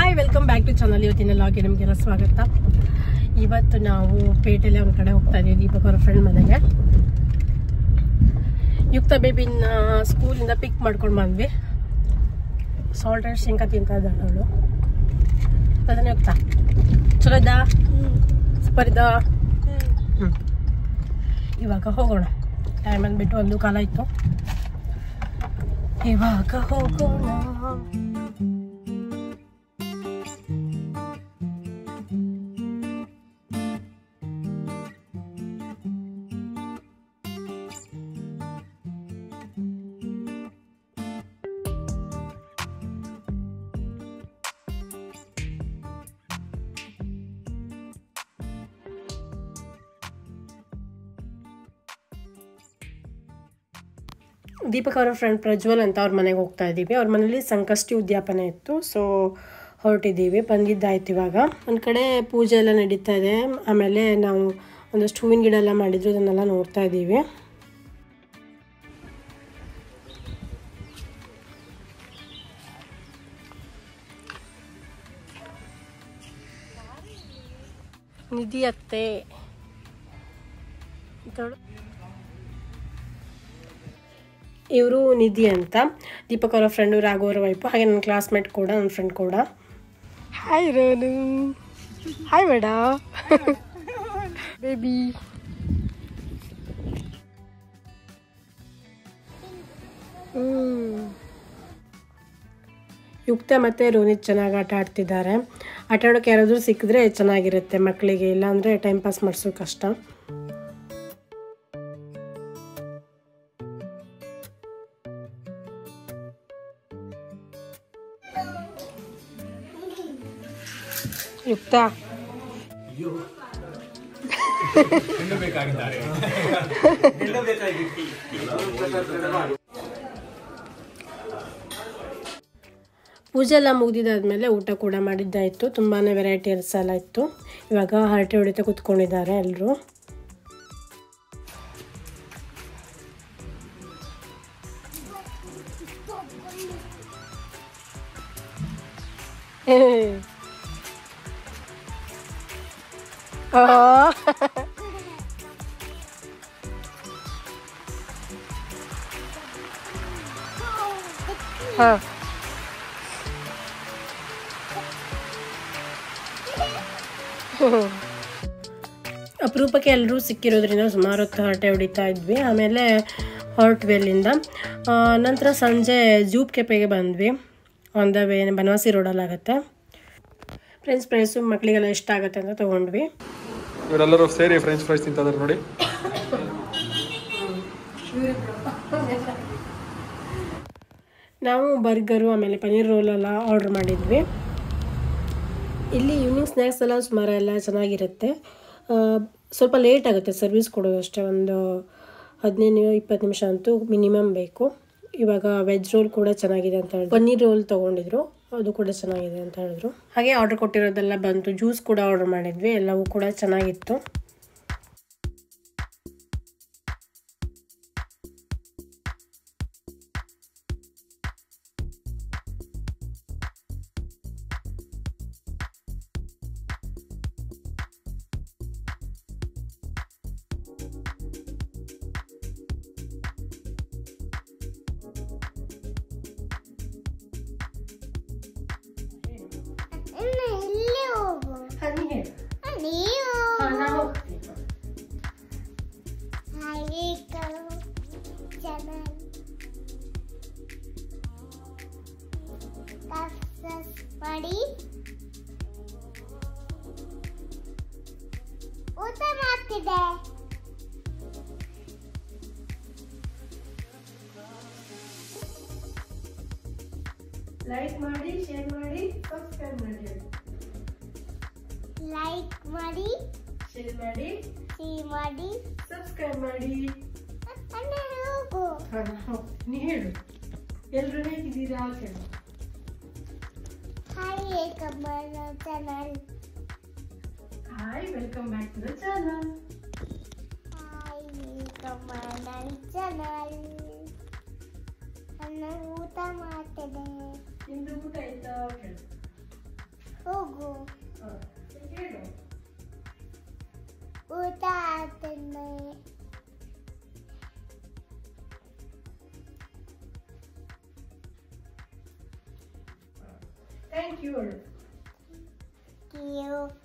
Hi welcome back to channel ಇವತ್ತಿನ ಲಾಗೆ ನಿಮಗೆಲ್ಲ ಸ್ವಾಗತ ಇವತ್ತು ನಾವು ಪೇಟೆಯಲ್ಲಿ ಒಂದು ಕಡೆ ಹೋಗ್ತಾ ಇದ್ದೀವಿ ದೀಪಕ್ ಅವರ ಫ್ರೆಂಡ್ ಮನೆಗೆ ಯುಕ್ತ ಬೇಬಿನ ಸ್ಕೂಲಿಂದ ಪಿಕ್ ಮಾಡ್ಕೊಂಡು ಬಂದ್ವಿ ಸಾಲ್ಟ್ ಅಂಡ್ ಶೇಂಗಾ ತಿಂತ ಇದ್ದಾಳೆ ಅವಳು ಅದನ್ನ ಯುಕ್ತ ಚಲೋ ಇದ್ದ ಸೂಪರ್ ಇದ್ದ ಹ್ಮ್. ಇವಾಗ ಹೋಗೋಣ ಟೈಮ್ ಅಂದ್ಬಿಟ್ಟು ಒಂದು ಕಾಲ ಇತ್ತು ಇವಾಗ ಹೋಗೋಣ ದೀಪಕ್ ಅವರ ಫ್ರೆಂಡ್ ಪ್ರಜ್ವಲ್ ಅಂತ ಅವ್ರ ಮನೆಗೆ ಹೋಗ್ತಾ ಇದ್ದೀವಿ ಅವ್ರ ಮನೇಲಿ ಸಂಕಷ್ಟಿ ಉದ್ಯಾಪನೆ ಇತ್ತು ಸೊ ಹೊರಟಿದ್ದೀವಿ ಬಂದಿದ್ದಾಯ್ತು ಇವಾಗ ಒಂದು ಕಡೆ ಪೂಜೆ ಎಲ್ಲ ನಡೀತಾ ಇದೆ ಆಮೇಲೆ ನಾವು ಒಂದಷ್ಟು ಹೂವಿನ ಗಿಡ ಎಲ್ಲ ಮಾಡಿದ್ರು ಅದನ್ನೆಲ್ಲ ನೋಡ್ತಾ ಇದ್ದೀವಿ ನಿಧಿ ಅತ್ತೆ ಇವರು ನಿಧಿ ಅಂತ ದೀಪಕ್ ಅವರ ಫ್ರೆಂಡು ರಾಘು ಅವರ ವೈಫು ಹಾಗೆ ನನ್ನ ಕ್ಲಾಸ್ಮೇಟ್ ಕೂಡ ನನ್ನ ಫ್ರೆಂಡ್ ಕೂಡ ಹಾಯ್ ರೋನು ಹಾಯ್ ಮೇಡ ಬೇಬಿ ಯುಕ್ತ ಮತ್ತು ರೋನಿತ್ ಚೆನ್ನಾಗಿ ಆಟ ಆಡ್ತಿದ್ದಾರೆ ಆಟ ಆಡೋಕೆ ಯಾರಾದರೂ ಸಿಕ್ಕಿದ್ರೆ ಚೆನ್ನಾಗಿರುತ್ತೆ ಮಕ್ಕಳಿಗೆ ಇಲ್ಲಾಂದರೆ ಟೈಮ್ ಪಾಸ್ ಮಾಡಿಸೋ ಕಷ್ಟ ಯುಕ್ತ ಪೂಜೆ ಎಲ್ಲ ಮುಗಿದಿದ್ದಾದ್ಮೇಲೆ ಊಟ ಕೂಡ ಮಾಡಿದ್ದಾಯಿತು ತುಂಬಾ ವೆರೈಟೀಸ್ ಎಲ್ಲ ಇತ್ತು ಇವಾಗ ಹರಟೆ ಹೊಡಿತಾ ಕೂತ್ಕೊಂಡಿದ್ದಾರೆ ಎಲ್ಲರೂ ಹಾಂ ಅಪರೂಪಕ್ಕೆ ಎಲ್ಲರೂ ಸಿಕ್ಕಿರೋದ್ರಿಂದ ಸುಮಾರು ಹೊತ್ತು ಹರಟೆ ಹೊಡಿತಾ ಇದ್ವಿ ಆಮೇಲೆ ಹೊರಟ್ವಿ ಅಲ್ಲಿಂದ ಆ, ನಂತರ ಸಂಜೆ ಜೂಪ್ ಕೆಪೆಗೆ ಬಂದ್ವಿ ಆನ್ ದ ವೇ ಬನವಾಸಿ ರೋಡಲ್ಲಾಗತ್ತೆ ಫ್ರೆಂಡ್ಸ್ ಪ್ರೈಸು ಮಕ್ಕಳಿಗೆಲ್ಲ ಇಷ್ಟ ಆಗುತ್ತೆ ಅಂತ ತೊಗೊಂಡ್ವಿ ಇವರೆಲ್ಲರೂ ಸೇರಿ ಫ್ರೆಂಚ್ ಫ್ರೈಸ್ ತಿಂತಿದ್ದಾರೆ ನೋಡಿ ನಾವು ಬರ್ಗರು ಆಮೇಲೆ ಪನ್ನೀರ್ ರೋಲ್ ಎಲ್ಲ ಆರ್ಡ್ರ್ ಮಾಡಿದ್ವಿ ಇಲ್ಲಿ ಈವ್ನಿಂಗ್ ಸ್ನ್ಯಾಕ್ಸ್ ಎಲ್ಲ ಸುಮಾರು ಎಲ್ಲ ಚೆನ್ನಾಗಿರುತ್ತೆ ಆ, ಸ್ವಲ್ಪ ಲೇಟ್ ಆಗುತ್ತೆ ಸರ್ವಿಸ್ ಕೊಡೋದು ಅಷ್ಟೇ ಒಂದು ಹದಿನೈದು ಇಪ್ಪತ್ತು ನಿಮಿಷ ಅಂತೂ ಮಿನಿಮಮ್ ಬೇಕು ಇವಾಗ ವೆಜ್ ರೋಲ್ ಕೂಡ ಚೆನ್ನಾಗಿದೆ ಅಂತ ಹೇಳಿದ್ರು ಪನ್ನೀರ್ ರೋಲ್ ತೊಗೊಂಡಿದ್ರು ಅದು ಕೂಡ ಚೆನ್ನಾಗಿದೆ ಅಂತ ಹೇಳಿದ್ರು ಹಾಗೆ ಆರ್ಡರ್ ಕೊಟ್ಟಿರೋದೆಲ್ಲ ಬಂತು ಜ್ಯೂಸ್ ಕೂಡ ಆರ್ಡರ್ ಮಾಡಿದ್ವಿ ಎಲ್ಲವೂ ಕೂಡ ಚೆನ್ನಾಗಿತ್ತು ಇನ್ನು ಇಲ್ಲಿ ಹೋಗು ನೀವು ಹಾಗೆ ಚಾನಲ್ ಸಬ್ಸ್ಕ್ರೈಬ್ ಮಾಡಿ ಊಟ ಮಾಡ್ತಿದ್ದೆ ಲೈಕ್ ಮಾಡಿ ಶೇರ್ ಮಾಡಿ ಸಬ್ಸ್ಕ್ರೈಬ್ ಮಾಡಿ ಲೈಕ್ ಮಾಡಿ ಶೇರ್ ಮಾಡಿ ಶೇರ್ ಮಾಡಿ ಸಬ್ಸ್ಕ್ರೈಬ್ ಮಾಡಿ ಅಣ್ಣ ಹೋಗು ನೀ ಹೇಳು ಎಲ್ಲರೂ ಹೇಗಿದ್ದೀರಾ ಕೇಳು hi Kamal channel hi welcome back to the channel hi Kamal channel ಅಣ್ಣ ಊಟ ಮಾಡ್ತಿದ್ದೆ ನಿಮ್ದು ಊಟ ಆಯ್ತಾ ಕೇಳು ಥ್ಯಾಂಕ್ ಯು you